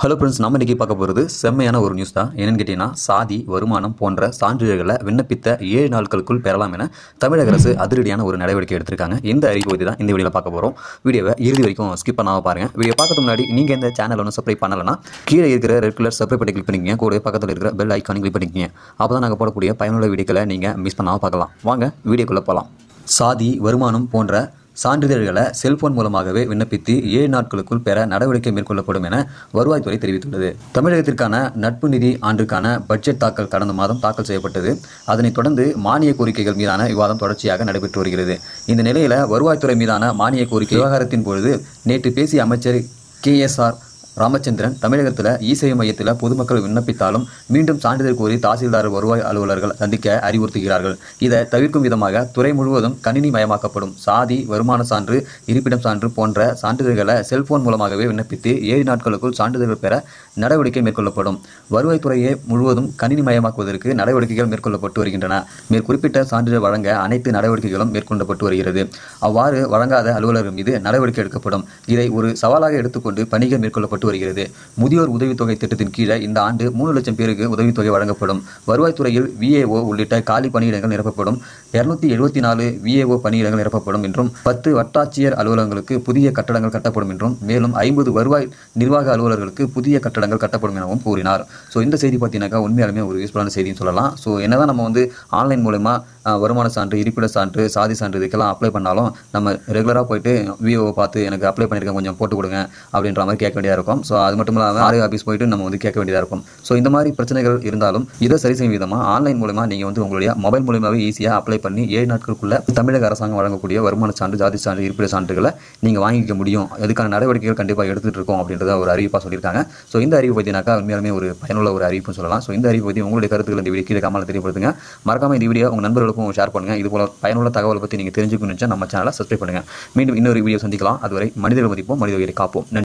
hello friends நம்ம இன்றைக்கி பார்க்க போகிறது செம்மையான ஒரு நியூஸ் தான் என்னன்னு கேட்டிங்கன்னா சாதி வருமானம் போன்ற சான்றிதழ்களை விண்ணப்பித்த ஏழு நாட்களுக்குள் பெறலாம் என தமிழக அரசு அதிரடியான ஒரு நடவடிக்கை எடுத்திருக்காங்க இந்த அறிவிப்பு பற்றி தான் இந்த வீடியோவில் பார்க்க போகிறோம் வீடியோவை இறுதி வரைக்கும் ஸ்கிப் பண்ணாமல் பாருங்கள் வீடியோ பார்க்கறதுக்கு முன்னாடி நீங்கள் இந்த சேனல் ஒன்றும் சப்ஸ்கிரைப் பண்ணலைன்னா கீழே இருக்கிற ரெட் கலர் சப்ஸ்கிரைப் பண்ணி கிளிக் பண்ணிக்கங்க கூட பக்கத்தில் இருக்கிற பெல் ஐக்கானை கிளிக் பண்ணிக்கங்க அப்போ தான் நாங்கள் போடக்கூடிய பயனுள்ள வீடியோக்களை நீங்கள் மிஸ் பண்ணாமல் பார்க்கலாம் வாங்க வீடியோக்குள்ளே போகலாம் சாதி வருமானம் போன்ற சான்றிதழ்களை செல்போன் மூலமாகவே விண்ணப்பித்து ஏழு நாட்களுக்குள் பெற நடவடிக்கை மேற்கொள்ளப்படும் என வருவாய்த்துறை தெரிவித்துள்ளது தமிழகத்திற்கான நட்பு நிதி ஆண்டுக்கான பட்ஜெட் தாக்கல் கடந்த மாதம் தாக்கல் செய்யப்பட்டது அதனைத் தொடர்ந்து மானிய கோரிக்கைகள் மீதான விவாதம் தொடர்ச்சியாக நடைபெற்று வருகிறது இந்த நிலையில வருவாய்த்துறை மீதான மானிய கோரிக்கை விவகாரத்தின் பொழுது நேற்று பேசிய அமைச்சர் கே எஸ் ஆர் ராமச்சந்திரன் தமிழகத்தில் இ சேவை மையத்தில் பொதுமக்கள் விண்ணப்பித்தாலும் மீண்டும் சான்றிதழ் கோரி தாசில்தார் வருவாய் அலுவலர்கள் சந்திக்க அறிவுறுத்துகிறார்கள் இதை தவிர்க்கும் விதமாக துறை முழுவதும் கணினி மயமாக்கப்படும் சாதி வருமான சான்று இருப்பிடம் சான்று போன்ற சான்றிதழ்களை செல்போன் மூலமாகவே விண்ணப்பித்து ஏழு நாட்களுக்குள் சான்றிதழ்கள் பெற நடவடிக்கை மேற்கொள்ளப்படும் வருவாய்த்துறையை முழுவதும் கணினி மயமாக்குவதற்கு நடவடிக்கைகள் மேற்கொள்ளப்பட்டு வருகின்றன மேற்குறிப்பிட்ட சான்றிதழ் வழங்க அனைத்து நடவடிக்கைகளும் மேற்கொள்ளப்பட்டு வருகிறது அவ்வாறு வழங்காத அலுவலர்கள் மீது நடவடிக்கை எடுக்கப்படும் இதை ஒரு சவாலாக எடுத்துக்கொண்டு பணிகள் மேற்கொள்ளப்பட்டு வருகிறது முதியோர் உதவித்தொகை திட்டத்தின் கீழே இந்த ஆண்டு மூணு லட்சம் பேருக்கு உதவித்தொகை வழங்கப்படும் வருவாய்த்துறையில் விஏஓ உள்ளிட்ட காலி பணியிடங்கள் நிரப்பப்படும் இருநூத்தி எழுபத்தி நாலு விஏஓ பணியிடங்கள் நிரப்பப்படும் என்றும் பத்து வட்டாட்சியர் அலுவலகங்களுக்கு புதிய கட்டடங்கள் கட்டப்படும் என்றும் மேலும் ஐம்பது வருவாய் நிர்வாக அலுவலர்களுக்கு புதிய கட்டடங்கள் கட்டப்படும் எனவும் கூறினார் ஸோ இந்த செய்தி பார்த்தீங்கன்னாக்கா உண்மையாலுமே ஒரு யூஸ்ஃபுல்லான செய்தின்னு சொல்லலாம் ஸோ என்னதான் நம்ம வந்து ஆன்லைன் மூலமா அஹ், வருமான சான்று இருப்பிட சான்று சாதி சான்று இதுக்கெல்லாம் அப்ளை பண்ணாலும் நம்ம ரெகுலராக போயிட்டு விஓ பார்த்து எனக்கு அப்ளை பண்ணியிருக்கேன் கொஞ்சம் போட்டு கொடுங்க அப்படின்ற மாதிரி கேட்க வேண்டியதாக இருக்கும் ஸோ அது மட்டும் இல்லாமல் ஆர்ஐ ஆஃபீஸ் போயிட்டு நம்ம வந்து கேட்க வேண்டியதாக இருக்கும் ஸோ இந்த மாதிரி பிரச்சனைகள் இருந்தாலும் இதை சரி செய்யும் விதமாக ஆன்லைன் மூலமா நீங்கள் வந்து உங்களுடைய மொபைல் மூலியமாகவே ஈஸியாக அப்ளை பண்ணி ஏழு நாட்களுக்குள்ள தமிழக அரசாங்கம் வழங்கக்கூடிய வருமான சான்று ஜாதி சான்று இருப்பிட சான்றுகளை நீங்கள் வாங்கிக்க முடியும் அதுக்கான நடவடிக்கைகள் கண்டிப்பாக எடுத்துகிட்டு இருக்கோம் அப்படின்றத ஒரு அறிவிப்பாக சொல்லியிருக்காங்க ஸோ இந்த அறிவு பற்றினாக்கா உண்மையாலுமே ஒரு பயனுள்ள ஒரு அறிவிப்புன்னு சொல்லலாம் ஸோ இந்த அறிவு பற்றி உங்களுடைய கருத்துக்கள் இந்த வீடியோ கீழே கமெண்ட்ல தெரியப்படுத்துங்க மறக்காம இந்த வீடியோ உங்கள் நண்பர்களுக்கும் ஷேர் பண்ணுங்க இது போல பயனுள்ள தகவலை பற்றி நீங்கள் தெரிஞ்சுக்கணும்னு நினைச்சா நம்ம சேனலை சப்ஸ்கிரைப் பண்ணுங்க மீண்டும் இன்னொரு வீடியோ சந்திக்கலாம் அதுவரை மனிதர்கள் மதிப்போம் மனித உயிரை காப்போம் நன்றி